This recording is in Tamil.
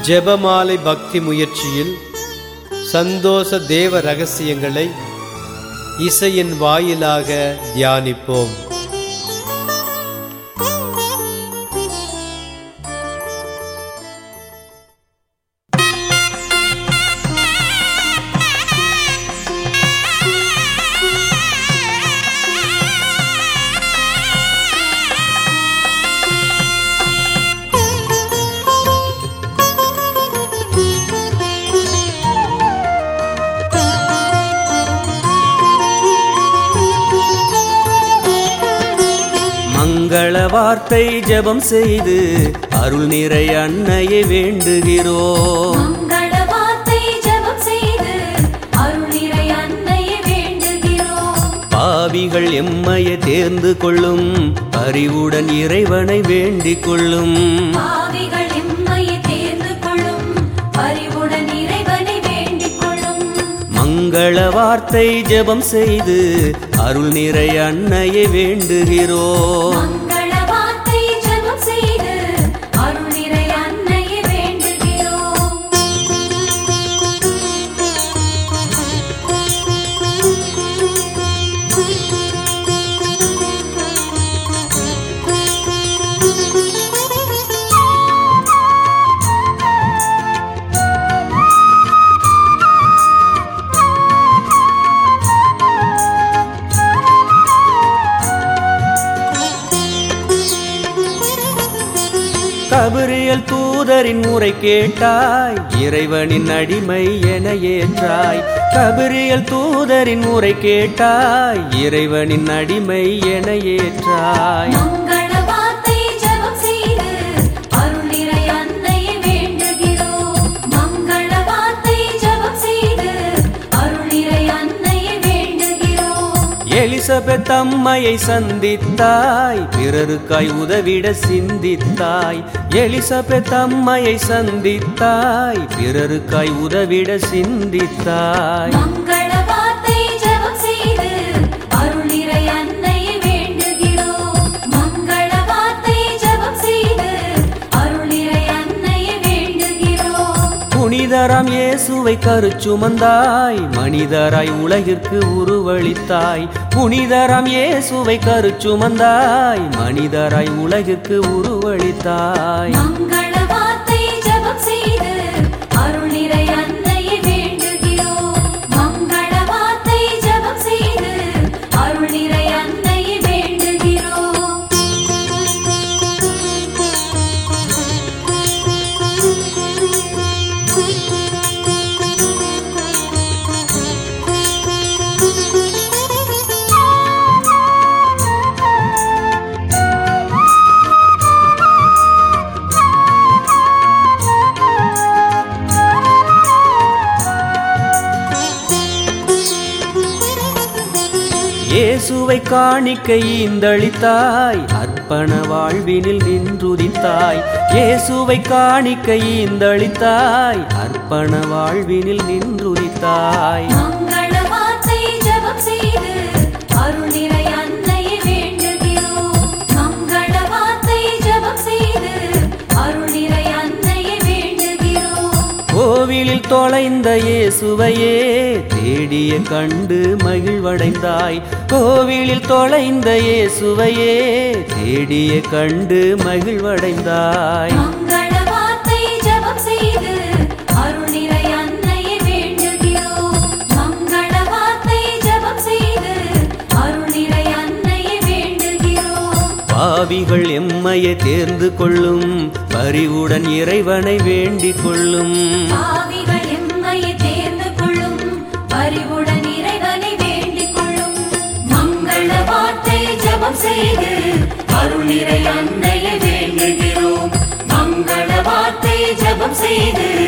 ஜெபமாலை பக்தி முயற்சியில் சந்தோஷ தேவ ரகசியங்களை இசையின் வாயிலாக தியானிப்போம் மங்கள வார்த்தை ஜெபம் செய்து அருள் நிறை அன்னையை வேண்டுகிறோம் மங்கள வார்த்தை ஜெபம் செய்து அருள் நிறை அன்னையை வேண்டுகிறோம் பாவிகள் எம்மையை தேர்ந்து கொள்ளும் அறிவுடன் இறைவனை வேண்டிக் கொள்ளும் பாவிகள் எம்மையை தேர்ந்து கொள்ளும் பரிவுடன் இறைவனை வேண்டிக் கொள்ளும் மங்கள வார்த்தை ஜெபம் செய்து அருள் நிறை அன்னையை வேண்டுகிறோம் மங்கள வார்த்தை ஜெபம் செய்து அருள் நிறை அன்னையை வேண்டுகிறோம் கபிரியல் தூதரின் முறை கேட்டாய் இறைவனின் அடிமை என ஏற்றாய் கபிரியல் தூதரின் முறை கேட்டாய் இறைவனின் அடிமை என ஏற்றாய் மங்கள வார்த்தை ஜெபம் செய்து அருள் நிறை அன்னையை வேண்டுகிறோம் மங்கள வார்த்தை ஜெபம் செய்து அருள் நிறை அன்னையை வேண்டுகிறோம் எலிசபெத் அம்மையை சந்தித்தாய் பிறருக்காய் உதவிட சிந்தித்தாய் எலிசபெத் அம்மையை சந்தித்தாய் பிறருக்காய் உதவிட சிந்தித்தாய் மங்கள வார்த்தை ஜெபம் செய்து அருள் நிறை அன்னையை வேண்டுகிறோம் மங்கள வார்த்தை ஜெபம் செய்து அருள் நிறை அன்னையை வேண்டுகிறோம் புனிதராம் இயேசுவை கருச்சுமந்தாய் மனிதராய் உலகிற்கு உருவளித்தாய் புனிதராம் இயேசுவை கருச்சுமந்தாய் மனிதராய் உலகிற்கு உருவளித்தாய் மங்கள வார்த்தை ஜெபம் செய்து அருள் நிறை அன்னையை வேண்டுகிறோம் மங்கள வார்த்தை ஜெபம் செய்து அருள் நிறை அன்னையை வேண்டுகிறோம் இயேசுவை காணிக்கை ஈந்தளித்தாய் அர்ப்பண வாழ்வினில் நின்றுதித்தாய் இயேசுவை காணிக்கை ஈந்தளித்தாய் அர்ப்பண வாழ்வினில் நின்றுதித்தாய் மங்கள வார்த்தை ஜெபம் செய்து அருள் நிறை அன்னையை வேண்டுகிறோம் மங்கள வார்த்தை ஜெபம் செய்து அருள் நிறை அன்னையை வேண்டுகிறோம் கோவிலில் தொலைந்த இயேசுவையே தேடிய கண்டு மகிழ்வடைந்தாய் கோவிலில் தொலைந்த இயேசுவையே தேடிய கண்டு மகிழ்வடைந்தாய் மங்கள வார்த்தை ஜெபம் செய்து அருள் நிறை அன்னையை வேண்டுகிறோம் மங்கள வார்த்தை ஜெபம் செய்து அருள் நிறை அன்னையை வேண்டுகிறோம் பாவிகள் எம்மையை தேர்ந்து கொள்ளும் பரிவுடன் இறைவனை வேண்டிக் கொள்ளும் பாவிகள் எம்மையை தேர்ந்து கொள்ளும் பரிவுடன் இறைவனை வேண்டிக் கொள்ளும் மங்கள வார்த்தை ஜெபம் செய்து அருள் நிறை அன்னையை வேண்டுகிறோம் மங்கள வார்த்தை ஜெபம் செய்து